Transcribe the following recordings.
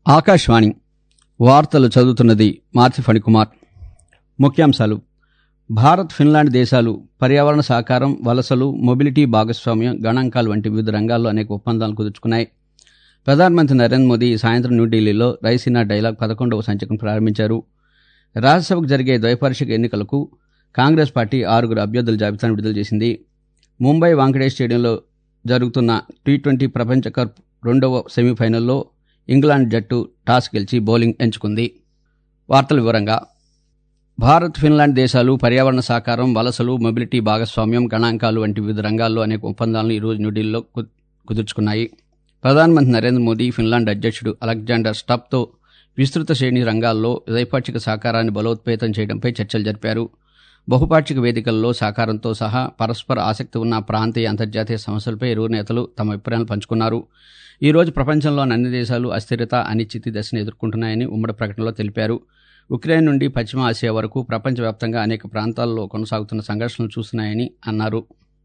ఆకాశవాణి వార్తలు చదువుతున్నది మార్తి ఫణికుమార్ ముఖ్యాంశాలు భారత్ ఫిన్లాండ్ దేశాలు పర్యావరణ సహకారం వలసలు మొబిలిటీ భాగస్వామ్యం గణాంకాలు వంటి వివిధ రంగాల్లో అనేక ఒప్పందాలు కుదుర్చుకున్నాయి ప్రధానమంత్రి నరేంద్ర మోదీ ఈ సాయంత్రం న్యూఢిల్లీలో రైసీనా డైలాగ్ పదకొండవ సంచికను ప్రారంభించారు రాజ్యసభకు జరిగే ద్వైపాక్షిక ఎన్నికలకు కాంగ్రెస్ పార్టీ ఆరుగురు అభ్యర్థుల జాబితాను విడుదల చేసింది ముంబై వాంకడే స్టేడియంలో జరుగుతున్న టీ ట్వంటీ ప్రపంచ కప్ రెండవ సెమీఫైనల్లో ఇంగ్లాండ్ జట్టు టాస్ గెలిచి బౌలింగ్ ఎంచుకుంది వార్తల వివరంగా భారత్ ఫిన్లాండ్ దేశాలు పర్యావరణ సహకారం వలసలు మొబిలిటీ భాగస్వామ్యం గణాంకాలు వంటి వివిధ రంగాల్లో అనేక ఒప్పందాలను ఈరోజు న్యూఢిల్లీలో కు- కుదుర్చుకున్నాయి ప్రధానమంత్రి నరేంద్ర మోదీ ఫిన్లాండ్ అధ్యక్షుడు అలెగ్జాండర్ స్టబ్తో విస్తృత శ్రేణి రంగాల్లో ద్వైపాక్షిక సహకారాన్ని బలోపేతం చేయడంపై చర్చలు జరిపారు బహుపాక్షిక వేదికల్లో సహకారంతో సహా పరస్పర ఆసక్తి ఉన్న ప్రాంతీయ అంతర్జాతీయ సమస్యలపై ఇరు నేతలు తమ అభిప్రాయాలు పంచుకున్నారు ఈ రోజు ప్రపంచంలోని అన్ని దేశాలు అస్థిరత అనిశ్చితి దశను ఎదుర్కొంటున్నాయని ఉమ్మడి ప్రకటనలో తెలిపారు ఉక్రెయిన్ నుండి పశ్చిమ ఆసియా వరకు ప్రపంచవ్యాప్తంగా అనేక ప్రాంతాల్లో కొనసాగుతున్న సంఘర్షణలు చూస్తున్నాయని అన్నారు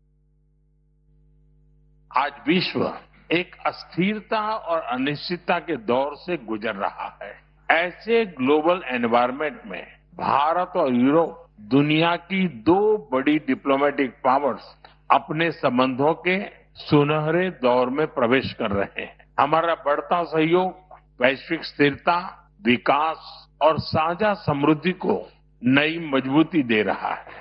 आज विश्व एक अस्थिरता और अनिश्चितता के दौर से गुजर रहा है ऐसे ग्लोबल एनवायरनमेंट में भारत और यूरोप दुनिया की दो बड़ी डिप्लोमेटिक पावर्स अपने संबंधों के सुनहरे दौर में प्रवेश कर रहे हैं हमारा बढ़ता सहयोग वैश्विक स्थिरता विकास और साझा समृद्धि को नई मजबूती दे रहा है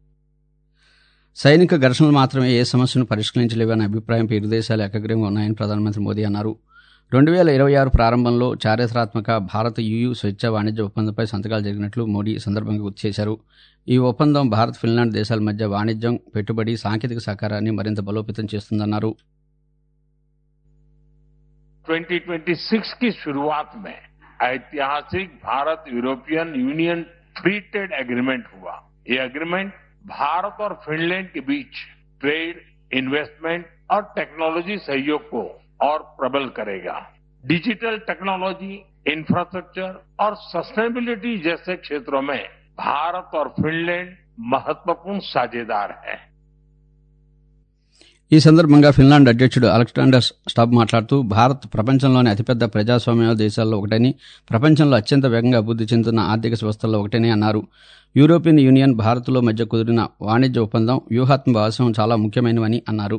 సైనిక ఘర్షణలు మాత్రమే ఏ సమస్యను పరిష్కరించలేవనే అభిప్రాయంపై ఇరు దేశాలు ఏకగ్రీవంగా ఉన్నాయని ప్రధానమంత్రి మోదీ అన్నారు రెండు వేల ఇరవై ఆరు ప్రారంభంలో చారిత్రాత్మక భారత్ యుయు స్వేచ్ఛ వాణిజ్య ఒప్పందంపై సంతకాలు జరిగినట్లు మోడీ ఈ సందర్భంగా గుర్తు చేశారు ఈ ఒప్పందం భారత్ ఫిన్లాండ్ దేశాల మధ్య వాణిజ్యం పెట్టుబడి సాంకేతిక సహకారాన్ని మరింత బలోపేతం చేస్తుందన్నారు 2026 की शुरुआत में ऐतिहासिक Bharat European Union free trade agreement हुआ ये एग्रीमेंट भारत और फिनलैंड के बीच ट्रेड इन्वेस्टमेंट और टेक्नोलॉजी सहयोग को और प्रबल करेगा डिजिटल टेक्नोलॉजी इंफ्रास्ट्रक्चर और सस्टेनेबिलिटी जैसे क्षेत्रों में भारत और फिनलैंड महत्वपूर्ण साझेदार हैं ఈ సందర్భంగా ఫిన్లాండ్ అధ్యక్షుడు అలెగ్జాండర్ స్టాబ్ మాట్లాడుతూ భారత్ ప్రపంచంలోని అతిపెద్ద ప్రజాస్వామ్య దేశాల్లో ఒకటని ప్రపంచంలో అత్యంత వేగంగా అభివృద్ధి చెందుతున్న ఆర్థిక వ్యవస్థల్లో ఒకటని అన్నారు యూరోపియన్ యూనియన్ భారత్లో మధ్య కుదిరిన వాణిజ్య ఒప్పందం వ్యూహాత్మక అవసరం చాలా ముఖ్యమైనవని అన్నారు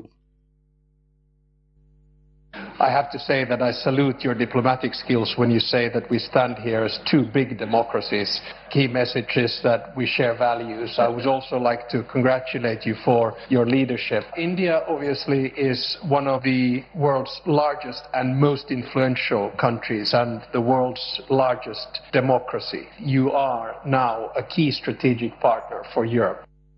I have to say that I salute your diplomatic skills when you say that we stand here as two big democracies. Key message is that we share values. I would also like to congratulate you for your leadership. India obviously is one of the world's largest and most influential countries and the world's largest democracy. You are now a key strategic partner for Europe.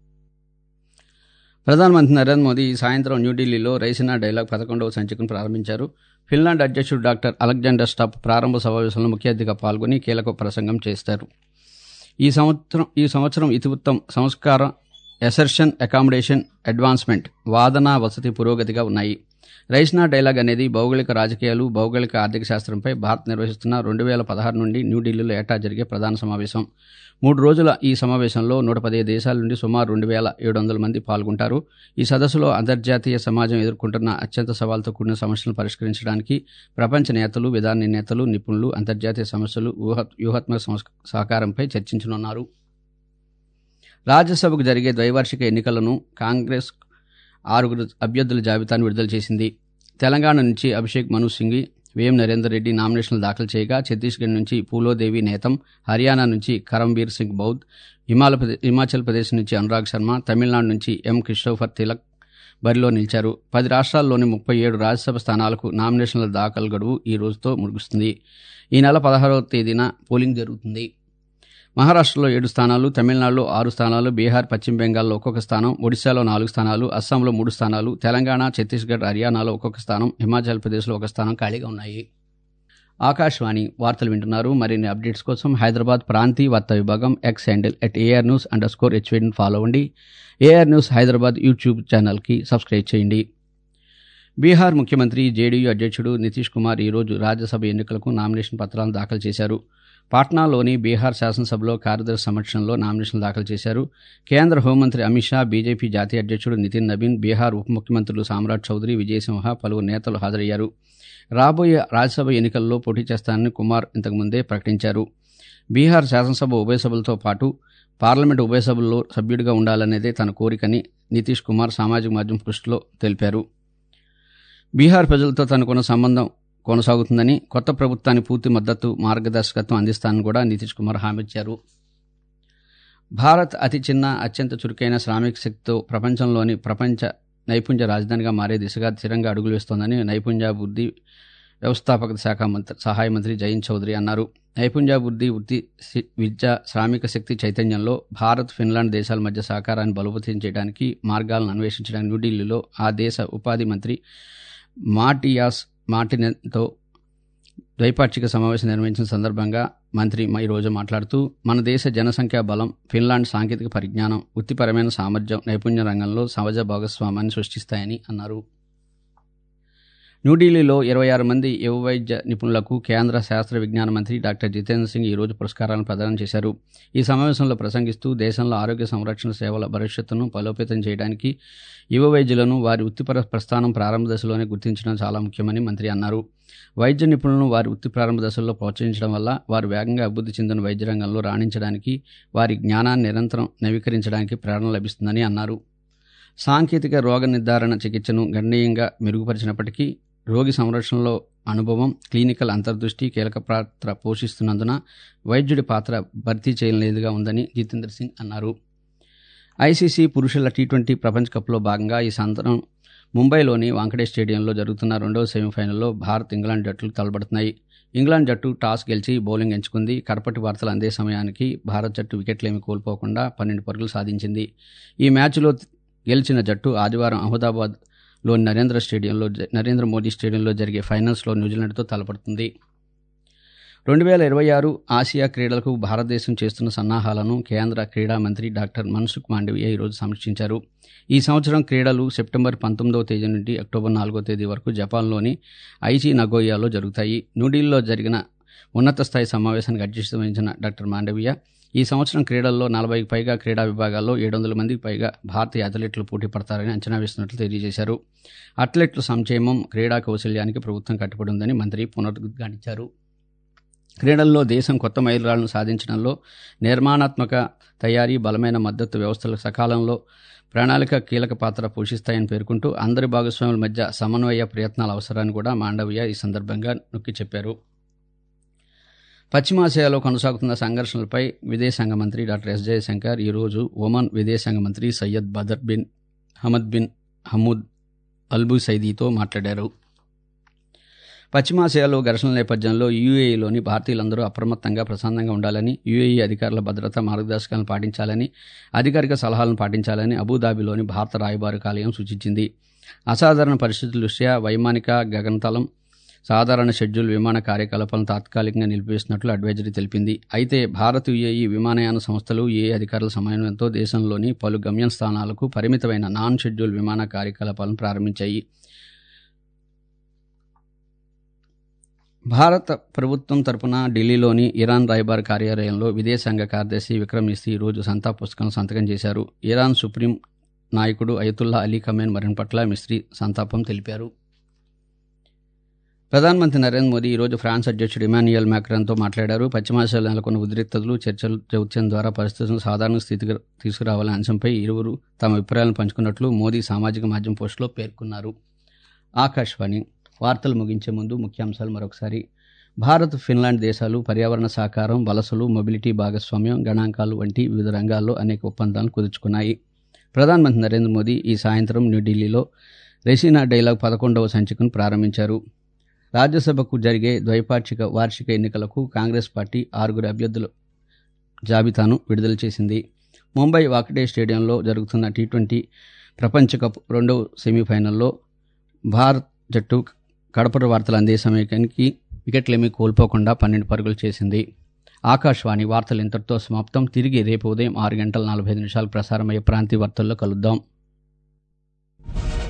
ప్రధానమంత్రి నరేంద్ర మోదీ ఈ సాయంత్రం న్యూఢిల్లీలో రైసినా dialogue పదకొండవ సంచికను ప్రారంభించారు Finland అధ్యక్షుడు doctor Alexander stop ప్రారంభ సమావేశంలో ముఖ్య అతిథిగా పాల్గొని కీలక ప్రసంగం చేస్తారు ఈ సంవత్సరం ఈ సంవత్సరం ఇతివృత్తం సంస్కారం ఎసర్షన్ అకామిడేషన్ అడ్వాన్స్మెంట్ వాదన వసతి పురోగతిగా ఉన్నాయి రైస్నా డైలాగ్ అనేది భౌగోళిక రాజకీయాలు భౌగోళిక ఆర్థిక శాస్త్రంపై భారత్ నిర్వహిస్తున్న రెండు వేల పదహారు నుండి న్యూఢిల్లీలో ఏటా జరిగే ప్రధాన సమావేశం మూడు రోజుల ఈ సమావేశంలో నూట పదిహేను దేశాల నుండి సుమారు రెండు వేల ఏడు వందల మంది పాల్గొంటారు ఈ సదస్సులో అంతర్జాతీయ సమాజం ఎదుర్కొంటున్న అత్యంత సవాల్తో కూడిన సమస్యలను పరిష్కరించడానికి ప్రపంచ నేతలు విధాన నేతలు నిపుణులు అంతర్జాతీయ సమస్యలు ఊహ వ్యూహాత్మక సంస్- సహకారంపై చర్చించనున్నారు రాజ్యసభకు జరిగే ద్వైవార్షిక ఎన్నికలను కాంగ్రెస్ ఆరుగురు అభ్యర్థుల జాబితాను విడుదల చేసింది తెలంగాణ నుంచి అభిషేక్ మను సింఘి వేం నరేందర్ రెడ్డి నామినేషన్లు దాఖలు చేయగా ఛత్తీస్గఢ్ నుంచి పూలోదేవి నేతం హర్యానా నుంచి కరంబీర్ సింగ్ బౌద్ హిమాల ప్రదే- హిమాచల్ ప్రదేశ్ నుంచి అనురాగ్ శర్మ తమిళనాడు నుంచి ఎం క్రిస్టోఫర్ తిలక్ బరిలో నిలిచారు పది రాష్ట్రాల్లోని ముప్పై ఏడు రాజ్యసభ స్థానాలకు నామినేషన్ల దాఖలు గడువు ఈ రోజుతో ముగుస్తుంది ఈ నెల పదహారవ తేదీన పోలింగ్ జరుగుతుంది మహారాష్ట్రలో ఏడు స్థానాలు తమిళనాడులో ఆరు స్థానాలు బీహార్ పశ్చిమ బెంగాల్లో ఒక్కొక్క స్థానం ఒడిశాలో నాలుగు స్థానాలు అస్సాంలో మూడు స్థానాలు తెలంగాణ ఛత్తీస్గఢ్ హర్యానాలో ఒక్కొక్క స్థానం హిమాచల్ ప్రదేశ్లో ఒక స్థానం ఖాళీగా ఉన్నాయి ఆకాశవాణి వార్తలు వింటున్నారు మరిన్ని అప్డేట్స్ కోసం హైదరాబాద్ ప్రాంతీయ వార్తా విభాగం X handle at AIR news underscore హెచ్వేడిని ఫాలో అవ్వండి ఏఆర్ న్యూస్ హైదరాబాద్ యూట్యూబ్ ఛానల్కి సబ్స్క్రైబ్ చేయండి బీహార్ ముఖ్యమంత్రి జేడీయూ అధ్యక్షుడు నితీష్ కుమార్ ఈరోజు రాజ్యసభ ఎన్నికలకు నామినేషన్ పత్రాలను దాఖలు చేశారు పాట్నాలోని బీహార్ శాసనసభలో కార్యదర్శి సమక్షంలో నామినేషన్లు దాఖలు చేశారు కేంద్ర హోంమంత్రి అమిత్ షా బీజేపీ జాతీయ అధ్యక్షుడు నితిన్ నబీన్ బీహార్ ఉప ముఖ్యమంత్రులు సామ్రాట్ చౌదరి విజయసింహ పలువురు నేతలు హాజరయ్యారు రాబోయే రాజ్యసభ ఎన్నికల్లో పోటీ చేస్తానని కుమార్ ఇంతకుముందే ప్రకటించారు బీహార్ శాసనసభ ఉభయ సభలతో పాటు పార్లమెంట్ ఉభయ సభల్లో సభ్యుడిగా ఉండాలనేదే తన కోరికని నితీష్ కుమార్ సామాజిక మాధ్యమం పోస్టులో తెలిపారు బీహార్ ప్రజలతో తనకున్న సంబంధం కొనసాగుతుందని కొత్త ప్రభుత్వాన్ని పూర్తి మద్దతు మార్గదర్శకత్వం అందిస్తానని కూడా నితీష్ కుమార్ హామీ ఇచ్చారు భారత్ అతి చిన్న అత్యంత చురుకైన శ్రామిక శక్తితో ప్రపంచంలోని ప్రపంచ నైపుణ్య రాజధానిగా మారే దిశగా స్థిరంగా అడుగులు వేస్తోందని నైపుణ్యాభివృద్ధి వ్యవస్థాపక శాఖ మంత్రి సహాయ మంత్రి జయంత్ చౌదరి అన్నారు నైపుణ్యాభివృద్ధి వృత్తి సి- విద్య శ్రామిక శక్తి చైతన్యంలో భారత్ ఫిన్లాండ్ దేశాల మధ్య సహకారాన్ని బలోపేతం చేయడానికి మార్గాలను అన్వేషించడానికి న్యూఢిల్లీలో ఆ దేశ ఉపాధి మంత్రి మార్టియాస్ మార్టినెన్తో ద్వైపాక్షిక సమావేశం నిర్వహించిన సందర్భంగా మంత్రి ఈ రోజు మాట్లాడుతూ మన దేశ జనసంఖ్యా బలం ఫిన్లాండ్ సాంకేతిక పరిజ్ఞానం వృత్తిపరమైన సామర్థ్యం నైపుణ్య రంగంలో సహజ భాగస్వామ్యాన్ని సృష్టిస్తాయని అన్నారు న్యూఢిల్లీలో ఇరవై ఆరు మంది యువ వైద్య నిపుణులకు కేంద్ర శాస్త్ర విజ్ఞాన మంత్రి డాక్టర్ జితేంద్ర సింగ్ ఈ రోజు పురస్కారాలను ప్రదానం చేశారు ఈ సమావేశంలో ప్రసంగిస్తూ దేశంలో ఆరోగ్య సంరక్షణ సేవల భవిష్యత్తును బలోపేతం చేయడానికి యువ వైద్యులను వారి వృత్తిపర ప్రస్థానం ప్రారంభ దశలోనే గుర్తించడం చాలా ముఖ్యమని మంత్రి అన్నారు వైద్య నిపుణులను వారి వృత్తి ప్రారంభ దశల్లో ప్రోత్సహించడం వల్ల వారు వేగంగా అభివృద్ధి చెందిన వైద్య రంగంలో రాణించడానికి వారి జ్ఞానాన్ని నిరంతరం నవీకరించడానికి ప్రేరణ లభిస్తుందని అన్నారు సాంకేతిక రోగ నిర్ధారణ చికిత్సను గణనీయంగా మెరుగుపరిచినప్పటికీ రోగి సంరక్షణలో అనుభవం క్లినికల్ అంతర్దృష్టి కీలక పాత్ర పోషిస్తున్నందున వైద్యుడి పాత్ర భర్తీ చేయలేదుగా ఉందని జితేంద్ర సింగ్ అన్నారు ఐసీసీ పురుషుల టీ ట్వంటీ ప్రపంచ కప్లో భాగంగా ఈ సాయంత్రం ముంబైలోని వాంకడే స్టేడియంలో జరుగుతున్న రెండవ సెమీఫైనల్లో భారత్ ఇంగ్లాండ్ జట్లు తలపడుతున్నాయి ఇంగ్లాండ్ జట్టు టాస్ గెలిచి బౌలింగ్ ఎంచుకుంది కడపటి వార్తలు అందే సమయానికి భారత్ జట్టు వికెట్లేమి కోల్పోకుండా పన్నెండు పరుగులు సాధించింది ఈ మ్యాచ్లో గెలిచిన జట్టు ఆదివారం అహ్మదాబాద్ లోని నరేంద్ర స్టేడియంలో జ- నరేంద్ర మోదీ స్టేడియంలో జరిగే ఫైనల్స్లో న్యూజిలాండ్తో తలపడుతుంది రెండు వేల ఇరవై ఆరు ఆసియా క్రీడలకు భారతదేశం చేస్తున్న సన్నాహాలను కేంద్ర క్రీడా మంత్రి డాక్టర్ మన్సుఖ్ మాండవీయ ఈరోజు సమీక్షించారు ఈ సంవత్సరం క్రీడలు సెప్టెంబర్ పంతొమ్మిదవ తేదీ నుండి అక్టోబర్ నాలుగో తేదీ వరకు జపాన్లోని ఐచి నగోయాలో జరుగుతాయి న్యూఢిల్లీలో జరిగిన ఉన్నత స్థాయి సమావేశానికి అధ్యక్షత వహించిన డాక్టర్ మాండవీయ ఈ సంవత్సరం క్రీడల్లో నలభైకి పైగా క్రీడా విభాగాల్లో ఏడు వందల మందికి పైగా భారతీయ అథ్లెట్లు పోటీ పడతారని అంచనా వేస్తున్నట్లు తెలియజేశారు అథ్లెట్ల సంక్షేమం క్రీడా కౌశల్యానికి ప్రభుత్వం కట్టుబడి ఉందని మంత్రి పునరుద్ఘాటించారు క్రీడల్లో దేశం కొత్త మైలురాళ్లను సాధించడంలో నిర్మాణాత్మక తయారీ బలమైన మద్దతు వ్యవస్థలు సకాలంలో ప్రణాళిక కీలక పాత్ర పోషిస్తాయని పేర్కొంటూ అందరి భాగస్వాముల మధ్య సమన్వయ ప్రయత్నాల అవసరాన్ని కూడా మాండవీయ ఈ సందర్భంగా నొక్కి చెప్పారు పశ్చిమాసియాలో కొనసాగుతున్న సంఘర్షణలపై విదేశాంగ మంత్రి డాక్టర్ ఎస్ జయశంకర్ ఈరోజు ఒమన్ విదేశాంగ మంత్రి Sayyid Badr bin Hamad bin Hamood అల్బు సైదీతో మాట్లాడారు పశ్చిమాసియాలో ఘర్షణల నేపథ్యంలో యూఏఈలోని భారతీయులందరూ అప్రమత్తంగా ప్రశాంతంగా ఉండాలని యూఏఈ అధికారుల భద్రతా మార్గదర్శకాలను పాటించాలని అధికారిక సలహాలను పాటించాలని అబుదాబిలోని భారత రాయబార కార్యాలయం సూచించింది అసాధారణ పరిస్థితుల దృష్ట్యా వైమానిక గగనతలం సాధారణ షెడ్యూల్ విమాన కార్యకలాపాలను తాత్కాలికంగా నిలిపివేసినట్లు అడ్వైజరీ తెలిపింది అయితే భారత్ యుఏఈ విమానయాన సంస్థలు ఏ అధికారుల సమన్వయంతో దేశంలోని పలు గమ్యం స్థానాలకు పరిమితమైన నాన్ షెడ్యూల్ విమాన కార్యకలాపాలను ప్రారంభించాయి భారత ప్రభుత్వం తరపున ఢిల్లీలోని ఇరాన్ రాయబార కార్యాలయంలో విదేశాంగ కార్యదర్శి విక్రమ్ మిస్తి ఈ రోజు సంతాప పుస్తకం సంతకం చేశారు ఇరాన్ సుప్రీం నాయకుడు అయతుల్లా అలీ ఖమేన్ మరణం పట్ల మిస్త్రీ సంతాపం తెలిపారు ప్రధానమంత్రి నరేంద్ర మోదీ ఈరోజు ఫ్రాన్స్ అధ్యక్షుడు ఇమాన్యుయల్ మ్యాక్రాన్తో మాట్లాడారు పశ్చిమాసియాలో నెలకొన్న ఉద్రిక్తతలు చర్చలు జౌత్యం ద్వారా పరిస్థితులను సాధారణ స్థితికి తీసుకురావాలనే అంశంపై ఇరువురు తమ అభిప్రాయాలను పంచుకున్నట్లు మోదీ సామాజిక మాధ్యమం పోస్టులో పేర్కొన్నారు ఆకాశవాణి వార్తలు ముగించే ముందు ముఖ్యాంశాలు మరొకసారి భారత్ ఫిన్లాండ్ దేశాలు పర్యావరణ సహకారం వలసలు మొబిలిటీ భాగస్వామ్యం గణాంకాలు వంటి వివిధ రంగాల్లో అనేక ఒప్పందాలను కుదుర్చుకున్నాయి ప్రధానమంత్రి నరేంద్ర మోదీ ఈ సాయంత్రం న్యూఢిల్లీలో రెసీనా డైలాగ్ పదకొండవ సంచికను ప్రారంభించారు రాజ్యసభకు జరిగే ద్వైపాక్షిక వార్షిక ఎన్నికలకు కాంగ్రెస్ పార్టీ ఆరుగురు అభ్యర్థుల జాబితాను విడుదల చేసింది ముంబై వాకడే స్టేడియంలో జరుగుతున్న టీ ట్వంటీ ప్రపంచ కప్ రెండవ సెమీఫైనల్లో భారత్ జట్టు కడపటి వార్తలు అందే సమయానికి వికెట్లేమీ కోల్పోకుండా పన్నెండు పరుగులు చేసింది ఆకాశవాణి వార్తలు ఇంతటితో సమాప్తం తిరిగి రేపు ఉదయం ఆరు గంటల నలభై ఐదు నిమిషాలు ప్రసారమయ్యే ప్రాంతీయ వార్తల్లో కలుద్దాం